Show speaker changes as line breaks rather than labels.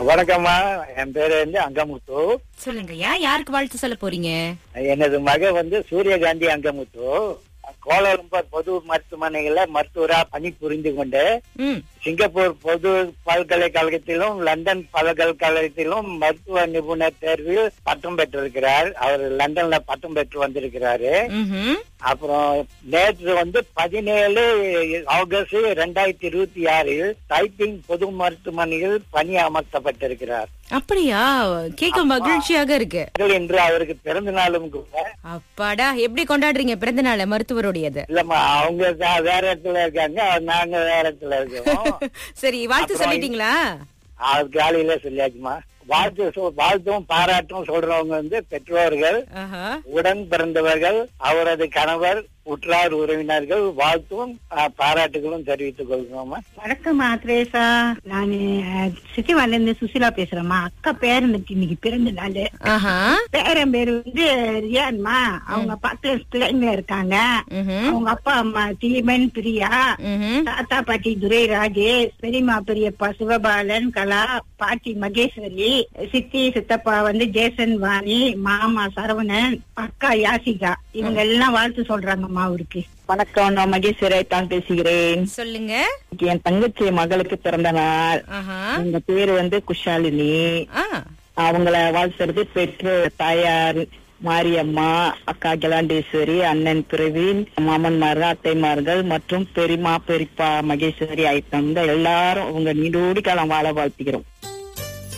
வணக்கம்மா என் பேரு வந்து அங்கமுத்து
சொல்லுங்கய்யா யாருக்கு வாழ்த்து சொல்ல போறீங்க
எனது மக வந்து சூரியகாந்தி அங்கமுத்து கோலாலம்பூர் பொது மருத்துவமனைகள்ல மருத்துவரா பணி புரிந்து கொண்டு
ம்
சிங்கப்பூர் பொது பல்கலைக்கழகத்திலும் லண்டன் பல்கலைக்கழகத்திலும் மருத்துவ நிபுணர் தேர்வில் பட்டம் பெற்றிருக்கிறார் அவர் லண்டன்ல பட்டம் பெற்று வந்திருக்கிறாரு
ம்ஹும்.
அப்புறம் நேற்று வந்து பதினேழு ஆகஸ்ட் ரெண்டாயிரத்தி இருபத்தி ஆறில் டைப்பிங் பொது மருத்துவமனையில் பணி அமர்த்தப்பட்டிருக்கிறார்
அப்படியா கேட்க மகிழ்ச்சியாக இருக்கு
இன்று அவருக்கு பிறந்த நாளும் கூட
அப்பாடா எப்படி கொண்டாடுறீங்க பிறந்த நாள மருத்துவருடையது
இல்லம்மா அவங்க வே- வேற இடத்துல இருக்காங்க நாங்க வேற இடத்துல இருக்கோம்
சரி வாழ்த்து சொல்லிட்டீங்களா
அது காலையில சொல்லியாச்சுமா வாழ்த்து சொ- வாழ்த்தும் பாராட்டும் சொல்றவங்க வந்து பெற்றோர்கள்
ஆஹா.
உடன் பிறந்தவர்கள் அவரது கணவர் உற்றார் உறவினர்கள் வாழ்த்தும் அஹ், பாராட்டுகளும் தெரிவித்துக் கொள்கிறோமா
வணக்கம்மா திரேசா நானு சிட்டிவால இருந்து சுசிலா பேசுறேம்மா அக்கா பேரனுக்கு இன்னைக்கு பிறந்த நாள்
ஆஹா.
பேரன் பேரு வந்து ரியான்மா அவங்க பத்து பிள்ளைங்க இருக்காங்க
ம்ஹும்.
அவங்க அப்பா அம்மா தீபன் பிரியா
ம்ஹும்.
தாத்தா பாட்டி துரை ராஜேஷ் பெரியம்மா பெரியப்பா சிவபாலன் கலா பாட்டி மகேஸ்வரி சித்தி சித்தப்பா வந்து ஜேசன் வாணி மாமா சரவணன் அக்கா யாசிகா இவங்க எல்லாம் வாழ்த்து சொல்றாங்கம்மா அவருக்கு
வணக்கம் நான் மகேஸ்வரி தான் பேசுகிறேன்
சொல்லுங்க
இன்னைக்கு என் தங்கச்சி மகளுக்கு பிறந்த நாள்
ஆஹா.
அவங்க பேரு வந்து குஷாலினி
ஆ.
அவங்கள வாழ்த்துறது பெற்றோர் தாயார் மாரியம்மா அக்கா கிலாண்டேஸ்வரி அண்ணன் பிரவீன் மாமன்மார்கள் அத்தைமார்கள் மற்றும் பெரியமா பெரியப்பா மகேஸ்வரி ஆயிட்டாங்க எல்லாரும் உங்க நீடோடி காலம் வாழ வாழ்த்துகிறோம்